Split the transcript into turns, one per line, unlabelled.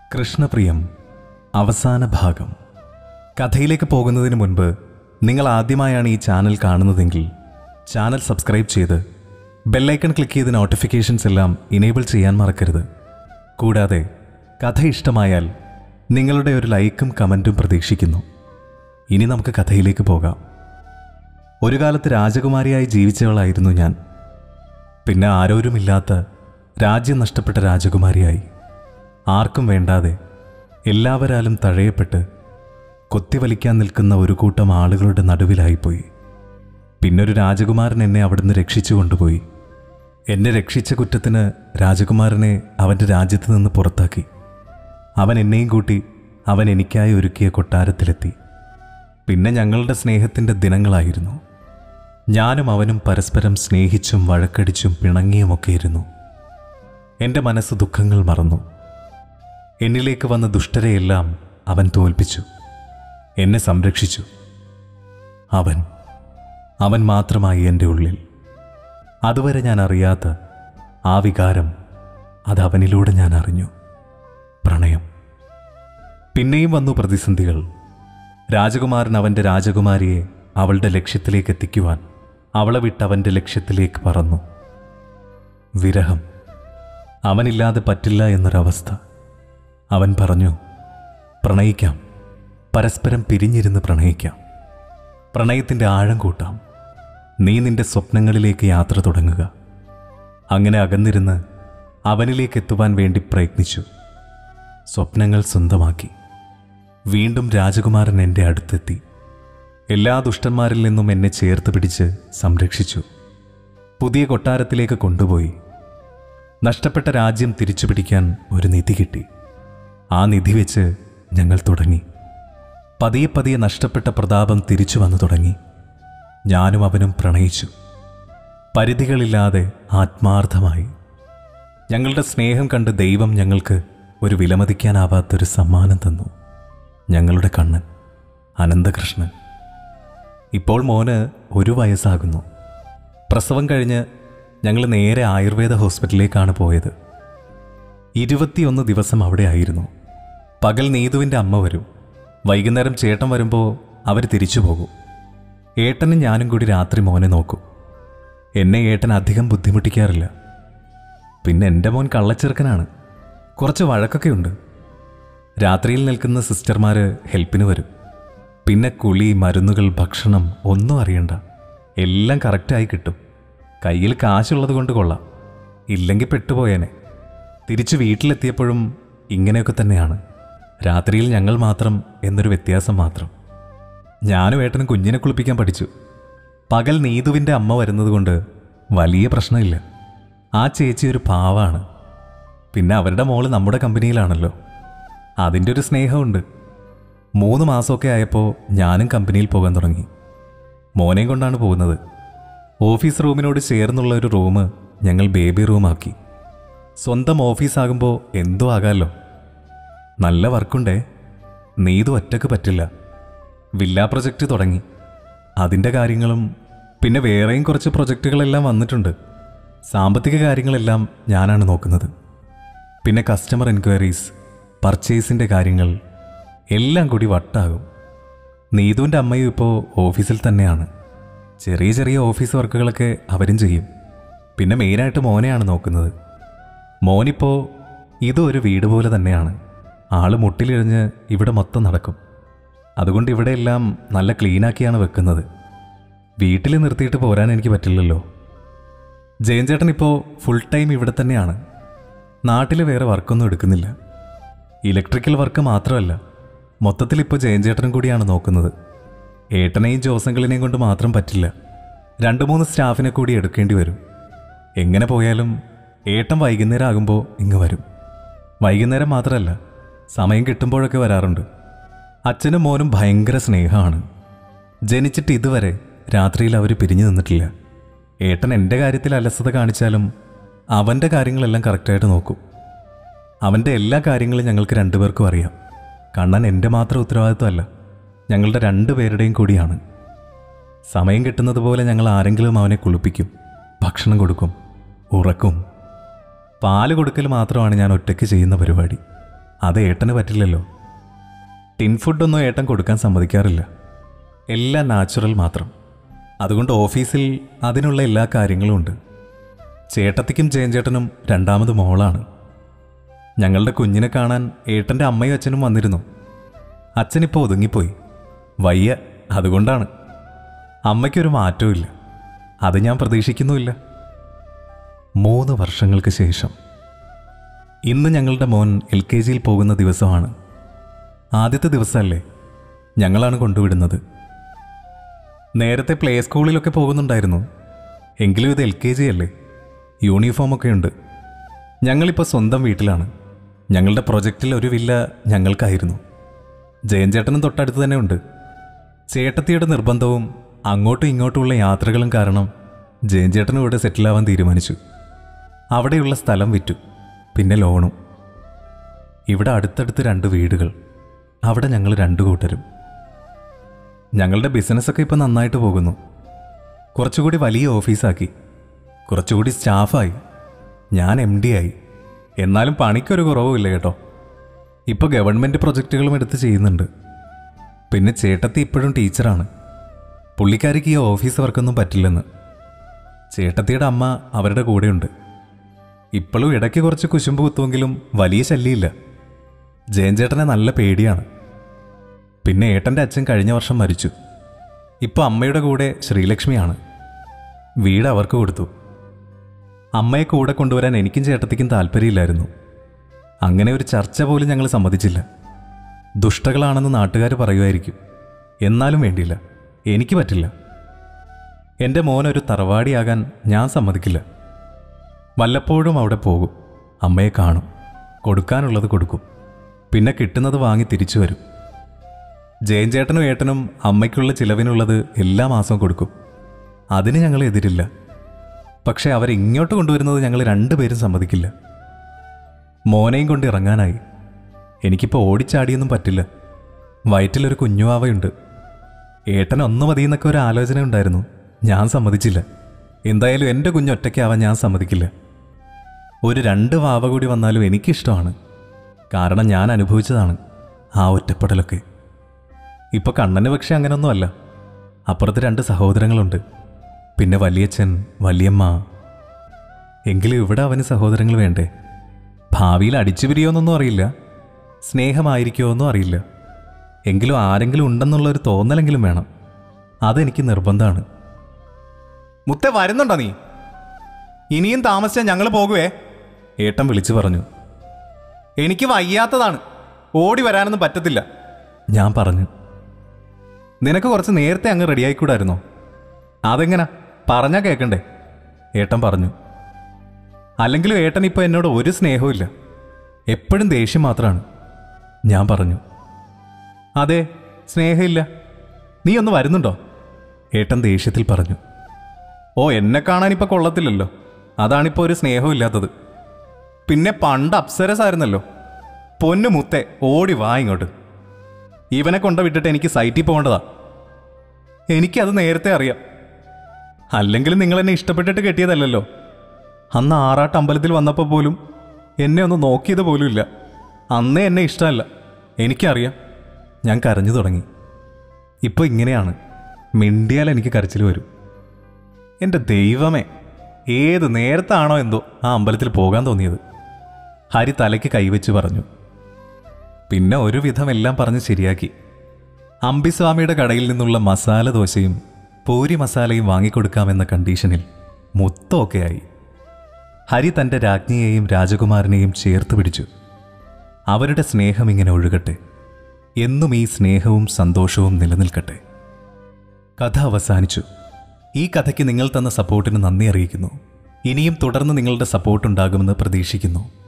കൃഷ്ണപ്രിയം അവസാന ഭാഗം കഥയിലേക്ക് പോകുന്നതിന് മുൻപ് നിങ്ങൾ ആദ്യമായാണ് ഈ ചാനൽ കാണുന്നതെങ്കിൽ ചാനൽ സബ്സ്ക്രൈബ് ചെയ്ത് ബെല്ലൈക്കൺ ക്ലിക്ക് ചെയ്ത് നോട്ടിഫിക്കേഷൻസ് എല്ലാം ഇനേബിൾ ചെയ്യാൻ മറക്കരുത് കൂടാതെ കഥ ഇഷ്ടമായാൽ നിങ്ങളുടെ ഒരു ലൈക്കും കമൻറ്റും പ്രതീക്ഷിക്കുന്നു ഇനി നമുക്ക് കഥയിലേക്ക് പോകാം ഒരു കാലത്ത് രാജകുമാരിയായി ജീവിച്ചവളായിരുന്നു ഞാൻ പിന്നെ ആരോരുമില്ലാത്ത രാജ്യം നഷ്ടപ്പെട്ട രാജകുമാരിയായി ആർക്കും വേണ്ടാതെ എല്ലാവരാലും തഴയപ്പെട്ട് കൊത്തിവലിക്കാൻ നിൽക്കുന്ന ഒരു കൂട്ടം ആളുകളുടെ നടുവിലായിപ്പോയി പിന്നൊരു രാജകുമാരൻ എന്നെ അവിടുന്ന് രക്ഷിച്ചു കൊണ്ടുപോയി എന്നെ രക്ഷിച്ച കുറ്റത്തിന് രാജകുമാരനെ അവൻ്റെ രാജ്യത്ത് നിന്ന് പുറത്താക്കി അവൻ എന്നെയും കൂട്ടി അവൻ എനിക്കായി ഒരുക്കിയ കൊട്ടാരത്തിലെത്തി പിന്നെ ഞങ്ങളുടെ സ്നേഹത്തിൻ്റെ ദിനങ്ങളായിരുന്നു ഞാനും അവനും പരസ്പരം സ്നേഹിച്ചും വഴക്കടിച്ചും പിണങ്ങിയുമൊക്കെയിരുന്നു എൻ്റെ മനസ്സ് ദുഃഖങ്ങൾ മറന്നു എന്നിലേക്ക് വന്ന ദുഷ്ടരെയെല്ലാം അവൻ തോൽപ്പിച്ചു എന്നെ സംരക്ഷിച്ചു അവൻ അവൻ മാത്രമായി എൻ്റെ ഉള്ളിൽ അതുവരെ ഞാൻ അറിയാത്ത ആ വികാരം അത് അവനിലൂടെ ഞാൻ അറിഞ്ഞു പ്രണയം പിന്നെയും വന്നു പ്രതിസന്ധികൾ രാജകുമാരൻ അവൻ്റെ രാജകുമാരിയെ അവളുടെ ലക്ഷ്യത്തിലേക്ക് എത്തിക്കുവാൻ അവളെ വിട്ട് അവൻ്റെ ലക്ഷ്യത്തിലേക്ക് പറന്നു വിരഹം അവനില്ലാതെ പറ്റില്ല എന്നൊരവസ്ഥ അവൻ പറഞ്ഞു പ്രണയിക്കാം പരസ്പരം പിരിഞ്ഞിരുന്ന് പ്രണയിക്കാം പ്രണയത്തിൻ്റെ ആഴം കൂട്ടാം നീ നിന്റെ സ്വപ്നങ്ങളിലേക്ക് യാത്ര തുടങ്ങുക അങ്ങനെ അകന്നിരുന്ന് അവനിലേക്ക് എത്തുവാൻ വേണ്ടി പ്രയത്നിച്ചു സ്വപ്നങ്ങൾ സ്വന്തമാക്കി വീണ്ടും രാജകുമാരൻ എൻ്റെ അടുത്തെത്തി എല്ലാ ദുഷ്ടന്മാരിൽ നിന്നും എന്നെ ചേർത്ത് പിടിച്ച് സംരക്ഷിച്ചു പുതിയ കൊട്ടാരത്തിലേക്ക് കൊണ്ടുപോയി നഷ്ടപ്പെട്ട രാജ്യം തിരിച്ചു പിടിക്കാൻ ഒരു നിധി കിട്ടി ആ നിധി വെച്ച് ഞങ്ങൾ തുടങ്ങി പതിയെ പതിയെ നഷ്ടപ്പെട്ട പ്രതാപം തിരിച്ചു വന്നു തുടങ്ങി ഞാനും അവനും പ്രണയിച്ചു പരിധികളില്ലാതെ ആത്മാർത്ഥമായി ഞങ്ങളുടെ സ്നേഹം കണ്ട് ദൈവം ഞങ്ങൾക്ക് ഒരു വിലമതിക്കാനാവാത്തൊരു സമ്മാനം തന്നു ഞങ്ങളുടെ കണ്ണൻ അനന്തകൃഷ്ണൻ ഇപ്പോൾ മോന് ഒരു വയസ്സാകുന്നു പ്രസവം കഴിഞ്ഞ് ഞങ്ങൾ നേരെ ആയുർവേദ ഹോസ്പിറ്റലിലേക്കാണ് പോയത് ഇരുപത്തിയൊന്ന് ദിവസം അവിടെ ആയിരുന്നു പകൽ നീതുവിൻ്റെ അമ്മ വരും വൈകുന്നേരം ചേട്ടൻ വരുമ്പോൾ അവർ തിരിച്ചു പോകും ഏട്ടനും ഞാനും കൂടി രാത്രി മോനെ നോക്കും എന്നെ ഏട്ടൻ അധികം ബുദ്ധിമുട്ടിക്കാറില്ല പിന്നെ എൻ്റെ മോൻ കള്ളച്ചെറുക്കനാണ് കുറച്ച് വഴക്കൊക്കെ ഉണ്ട് രാത്രിയിൽ നിൽക്കുന്ന സിസ്റ്റർമാർ ഹെൽപ്പിന് വരും പിന്നെ കുളി മരുന്നുകൾ ഭക്ഷണം ഒന്നും അറിയണ്ട എല്ലാം കറക്റ്റായി കിട്ടും കയ്യിൽ കാശുള്ളത് കൊണ്ട് കൊള്ളാം ഇല്ലെങ്കിൽ പെട്ടുപോയേനെ തിരിച്ചു വീട്ടിലെത്തിയപ്പോഴും ഇങ്ങനെയൊക്കെ തന്നെയാണ് രാത്രിയിൽ ഞങ്ങൾ മാത്രം എന്നൊരു വ്യത്യാസം മാത്രം ഞാനും ഏട്ടനും കുഞ്ഞിനെ കുളിപ്പിക്കാൻ പഠിച്ചു പകൽ നീതുവിൻ്റെ അമ്മ വരുന്നതുകൊണ്ട് വലിയ പ്രശ്നമില്ല ആ ചേച്ചി ഒരു പാവാണ് പിന്നെ അവരുടെ മോള് നമ്മുടെ കമ്പനിയിലാണല്ലോ അതിൻ്റെ ഒരു സ്നേഹമുണ്ട് മൂന്ന് മാസമൊക്കെ ആയപ്പോൾ ഞാനും കമ്പനിയിൽ പോകാൻ തുടങ്ങി മോനെയും കൊണ്ടാണ് പോകുന്നത് ഓഫീസ് റൂമിനോട് ചേർന്നുള്ള ഒരു റൂം ഞങ്ങൾ ബേബി റൂമാക്കി സ്വന്തം ഓഫീസാകുമ്പോൾ എന്തോ ആകാമല്ലോ നല്ല വർക്കുണ്ടേ നീതു ഒറ്റക്ക് പറ്റില്ല വില്ല പ്രൊജക്റ്റ് തുടങ്ങി അതിൻ്റെ കാര്യങ്ങളും പിന്നെ വേറെയും കുറച്ച് പ്രൊജക്റ്റുകളെല്ലാം വന്നിട്ടുണ്ട് സാമ്പത്തിക കാര്യങ്ങളെല്ലാം ഞാനാണ് നോക്കുന്നത് പിന്നെ കസ്റ്റമർ എൻക്വയറീസ് പർച്ചേസിൻ്റെ കാര്യങ്ങൾ എല്ലാം കൂടി വട്ടാകും നീതുവിൻ്റെ അമ്മയും ഇപ്പോൾ ഓഫീസിൽ തന്നെയാണ് ചെറിയ ചെറിയ ഓഫീസ് വർക്കുകളൊക്കെ അവരും ചെയ്യും പിന്നെ മെയിനായിട്ട് മോനെയാണ് നോക്കുന്നത് മോനിപ്പോൾ ഇതും ഒരു വീട് പോലെ തന്നെയാണ് ആള് മുട്ടിലിഴഞ്ഞ് ഇവിടെ മൊത്തം നടക്കും അതുകൊണ്ട് ഇവിടെയെല്ലാം നല്ല ക്ലീനാക്കിയാണ് വെക്കുന്നത് വീട്ടിൽ നിർത്തിയിട്ട് പോരാൻ എനിക്ക് പറ്റില്ലല്ലോ ജയൻ ചേട്ടൻ ഇപ്പോൾ ഫുൾ ടൈം ഇവിടെ തന്നെയാണ് നാട്ടിൽ വേറെ വർക്കൊന്നും എടുക്കുന്നില്ല ഇലക്ട്രിക്കൽ വർക്ക് മാത്രമല്ല മൊത്തത്തിൽ ഇപ്പോൾ ജയൻ ചേട്ടനും കൂടിയാണ് നോക്കുന്നത് ഏട്ടനെയും ജോസങ്കളിനെയും കൊണ്ട് മാത്രം പറ്റില്ല രണ്ട് മൂന്ന് സ്റ്റാഫിനെ കൂടി എടുക്കേണ്ടി വരും എങ്ങനെ പോയാലും ഏട്ടൻ വൈകുന്നേരം ആകുമ്പോൾ ഇങ്ങ് വരും വൈകുന്നേരം മാത്രമല്ല സമയം കിട്ടുമ്പോഴൊക്കെ വരാറുണ്ട് അച്ഛനും മോനും ഭയങ്കര സ്നേഹമാണ് ജനിച്ചിട്ട് ഇതുവരെ രാത്രിയിൽ അവർ പിരിഞ്ഞു നിന്നിട്ടില്ല ഏട്ടൻ എൻ്റെ കാര്യത്തിൽ അലസത കാണിച്ചാലും അവൻ്റെ കാര്യങ്ങളെല്ലാം കറക്റ്റായിട്ട് നോക്കും അവൻ്റെ എല്ലാ കാര്യങ്ങളും ഞങ്ങൾക്ക് രണ്ടുപേർക്കും അറിയാം കണ്ണൻ എൻ്റെ മാത്രം ഉത്തരവാദിത്വമല്ല ഞങ്ങളുടെ രണ്ടുപേരുടെയും കൂടിയാണ് സമയം കിട്ടുന്നത് പോലെ ഞങ്ങൾ ആരെങ്കിലും അവനെ കുളിപ്പിക്കും ഭക്ഷണം കൊടുക്കും ഉറക്കും പാല് കൊടുക്കൽ മാത്രമാണ് ഞാൻ ഒറ്റയ്ക്ക് ചെയ്യുന്ന പരിപാടി അത് ഏട്ടന് പറ്റില്ലല്ലോ ടിൻ ഫുഡൊന്നും ഏട്ടൻ കൊടുക്കാൻ സമ്മതിക്കാറില്ല എല്ലാം നാച്ചുറൽ മാത്രം അതുകൊണ്ട് ഓഫീസിൽ അതിനുള്ള എല്ലാ കാര്യങ്ങളും ഉണ്ട് ചേട്ടത്തിക്കും ജയൻചേട്ടനും രണ്ടാമത് മോളാണ് ഞങ്ങളുടെ കുഞ്ഞിനെ കാണാൻ ഏട്ടൻ്റെ അമ്മയും അച്ഛനും വന്നിരുന്നു അച്ഛനിപ്പോൾ ഒതുങ്ങിപ്പോയി വയ്യ അതുകൊണ്ടാണ് അമ്മയ്ക്കൊരു മാറ്റവും ഇല്ല അത് ഞാൻ പ്രതീക്ഷിക്കുന്നുമില്ല മൂന്ന് വർഷങ്ങൾക്ക് ശേഷം ഇന്ന് ഞങ്ങളുടെ മോൻ എൽ കെ ജിയിൽ പോകുന്ന ദിവസമാണ് ആദ്യത്തെ ദിവസമല്ലേ ഞങ്ങളാണ് കൊണ്ടുവിടുന്നത് നേരത്തെ പ്ലേ സ്കൂളിലൊക്കെ പോകുന്നുണ്ടായിരുന്നു എങ്കിലും ഇത് എൽ കെ ജി അല്ലേ യൂണിഫോമൊക്കെ ഉണ്ട് ഞങ്ങളിപ്പോൾ സ്വന്തം വീട്ടിലാണ് ഞങ്ങളുടെ പ്രൊജക്റ്റിൽ ഒരു വില്ല ഞങ്ങൾക്കായിരുന്നു ജയൻ ചേട്ടനും തൊട്ടടുത്ത് തന്നെ ഉണ്ട് ചേട്ടത്തിയുടെ നിർബന്ധവും അങ്ങോട്ടും ഇങ്ങോട്ടുമുള്ള യാത്രകളും കാരണം ജയൻ ചേട്ടനും ഇവിടെ സെറ്റിലാവാൻ തീരുമാനിച്ചു അവിടെയുള്ള സ്ഥലം വിറ്റു പിന്നെ ലോണും ഇവിടെ അടുത്തടുത്ത് രണ്ട് വീടുകൾ അവിടെ ഞങ്ങൾ രണ്ടു കൂട്ടരും ഞങ്ങളുടെ ബിസിനസ്സൊക്കെ ഇപ്പം നന്നായിട്ട് പോകുന്നു കുറച്ചുകൂടി വലിയ ഓഫീസാക്കി കുറച്ചുകൂടി സ്റ്റാഫായി ഞാൻ എം ഡി ആയി എന്നാലും പണിക്കൊരു കുറവുമില്ല കേട്ടോ ഇപ്പോൾ ഗവൺമെൻറ് പ്രൊജക്റ്റുകളും എടുത്ത് ചെയ്യുന്നുണ്ട് പിന്നെ ചേട്ടത്തി ഇപ്പോഴും ടീച്ചറാണ് പുള്ളിക്കാരിക്ക് ഈ ഓഫീസ് വർക്കൊന്നും പറ്റില്ലെന്ന് ചേട്ടത്തിയുടെ അമ്മ അവരുടെ കൂടെയുണ്ട് ഇപ്പോഴും ഇടയ്ക്ക് കുറച്ച് കുശുമ്പ് കുത്തുമെങ്കിലും വലിയ ശല്യമില്ല ജയൻ ചേട്ടനെ നല്ല പേടിയാണ് പിന്നെ ഏട്ടൻ്റെ അച്ഛൻ കഴിഞ്ഞ വർഷം മരിച്ചു ഇപ്പോൾ അമ്മയുടെ കൂടെ ശ്രീലക്ഷ്മിയാണ് വീട് അവർക്ക് കൊടുത്തു അമ്മയെ കൂടെ കൊണ്ടുവരാൻ എനിക്കും ചേട്ടത്തിക്കും താല്പര്യമില്ലായിരുന്നു അങ്ങനെ ഒരു ചർച്ച പോലും ഞങ്ങൾ സമ്മതിച്ചില്ല ദുഷ്ടകളാണെന്ന് നാട്ടുകാർ പറയുമായിരിക്കും എന്നാലും വേണ്ടിയില്ല എനിക്ക് പറ്റില്ല എൻ്റെ മോനൊരു തറവാടിയാകാൻ ഞാൻ സമ്മതിക്കില്ല വല്ലപ്പോഴും അവിടെ പോകും അമ്മയെ കാണും കൊടുക്കാനുള്ളത് കൊടുക്കും പിന്നെ കിട്ടുന്നത് വാങ്ങി തിരിച്ചു വരും ജയൻ ചേട്ടനും ഏട്ടനും അമ്മയ്ക്കുള്ള ചിലവിനുള്ളത് എല്ലാ മാസവും കൊടുക്കും അതിന് ഞങ്ങൾ എതിരില്ല പക്ഷെ അവരിങ്ങോട്ട് കൊണ്ടുവരുന്നത് ഞങ്ങൾ രണ്ടുപേരും സമ്മതിക്കില്ല മോനെയും കൊണ്ട് ഇറങ്ങാനായി എനിക്കിപ്പോൾ ഓടിച്ചാടിയൊന്നും പറ്റില്ല വയറ്റിലൊരു കുഞ്ഞുവാവയുണ്ട് ഏട്ടൻ ഒന്ന് മതിയെന്നൊക്കെ ഒരു ആലോചന ഉണ്ടായിരുന്നു ഞാൻ സമ്മതിച്ചില്ല എന്തായാലും എൻ്റെ കുഞ്ഞ് ഒറ്റയ്ക്കാവാൻ ഞാൻ സമ്മതിക്കില്ല ഒരു രണ്ട് വാവ കൂടി വന്നാലും എനിക്കിഷ്ടമാണ് കാരണം ഞാൻ അനുഭവിച്ചതാണ് ആ ഒറ്റപ്പെടലൊക്കെ ഇപ്പൊ കണ്ണന് പക്ഷെ അങ്ങനൊന്നുമല്ല അപ്പുറത്ത് രണ്ട് സഹോദരങ്ങളുണ്ട് പിന്നെ വലിയച്ഛൻ വലിയമ്മ എങ്കിലും ഇവിടെ അവന് സഹോദരങ്ങൾ വേണ്ടേ ഭാവിയിൽ അടിച്ചു പിരിയോന്നൊന്നും അറിയില്ല സ്നേഹമായിരിക്കുമോ എന്നും അറിയില്ല എങ്കിലും ആരെങ്കിലും ഉണ്ടെന്നുള്ളൊരു തോന്നലെങ്കിലും വേണം അതെനിക്ക് നിർബന്ധമാണ് മുത്തെ വരുന്നുണ്ടോ നീ ഇനിയും താമസിച്ചാൽ ഞങ്ങൾ പോകുവേ ഏട്ടൻ വിളിച്ചു പറഞ്ഞു എനിക്ക് വയ്യാത്തതാണ് ഓടി വരാനൊന്നും പറ്റത്തില്ല ഞാൻ പറഞ്ഞു നിനക്ക് കുറച്ച് നേരത്തെ അങ്ങ് റെഡിയായിക്കൂടായിരുന്നോ അതെങ്ങനാ പറഞ്ഞാ കേൾക്കണ്ടേ ഏട്ടൻ പറഞ്ഞു അല്ലെങ്കിലും ഏട്ടൻ ഇപ്പോൾ എന്നോട് ഒരു സ്നേഹവും ഇല്ല എപ്പോഴും ദേഷ്യം മാത്രമാണ് ഞാൻ പറഞ്ഞു അതെ സ്നേഹമില്ല നീ ഒന്ന് വരുന്നുണ്ടോ ഏട്ടൻ ദേഷ്യത്തിൽ പറഞ്ഞു ഓ എന്നെ കാണാൻ ഇപ്പൊ കൊള്ളത്തില്ലല്ലോ അതാണിപ്പോ ഒരു സ്നേഹവും ഇല്ലാത്തത് പിന്നെ പണ്ട് അപ്സരസ് ആയിരുന്നല്ലോ പൊന്നു മുത്തെ ഓടി വാ ഇങ്ങോട്ട് ഇവനെ കൊണ്ട വിട്ടിട്ട് എനിക്ക് സൈറ്റിൽ പോകേണ്ടതാ എനിക്കത് നേരത്തെ അറിയാം അല്ലെങ്കിലും നിങ്ങൾ എന്നെ ഇഷ്ടപ്പെട്ടിട്ട് കെട്ടിയതല്ലല്ലോ അന്ന് ആറാട്ട് അമ്പലത്തിൽ വന്നപ്പോൾ പോലും എന്നെ ഒന്ന് നോക്കിയത് പോലുമില്ല അന്നേ എന്നെ ഇഷ്ടമല്ല എനിക്കറിയാം ഞാൻ കരഞ്ഞു തുടങ്ങി ഇപ്പോൾ ഇങ്ങനെയാണ് മിണ്ടിയാൽ എനിക്ക് കരച്ചിൽ വരും എൻ്റെ ദൈവമേ ഏത് നേരത്താണോ എന്തോ ആ അമ്പലത്തിൽ പോകാൻ തോന്നിയത് ഹരി തലയ്ക്ക് കൈവച്ച് പറഞ്ഞു പിന്നെ ഒരുവിധം എല്ലാം പറഞ്ഞ് ശരിയാക്കി അമ്പിസ്വാമിയുടെ കടയിൽ നിന്നുള്ള മസാല ദോശയും പൂരി മസാലയും വാങ്ങിക്കൊടുക്കാമെന്ന കണ്ടീഷനിൽ മൊത്തമൊക്കെയായി ഹരി തൻ്റെ രാജ്ഞിയെയും രാജകുമാരനെയും ചേർത്ത് പിടിച്ചു അവരുടെ സ്നേഹം ഇങ്ങനെ ഒഴുകട്ടെ എന്നും ഈ സ്നേഹവും സന്തോഷവും നിലനിൽക്കട്ടെ കഥ അവസാനിച്ചു ഈ കഥയ്ക്ക് നിങ്ങൾ തന്ന സപ്പോർട്ടിന് നന്ദി അറിയിക്കുന്നു ഇനിയും തുടർന്ന് നിങ്ങളുടെ സപ്പോർട്ട് ഉണ്ടാകുമെന്ന് പ്രതീക്ഷിക്കുന്നു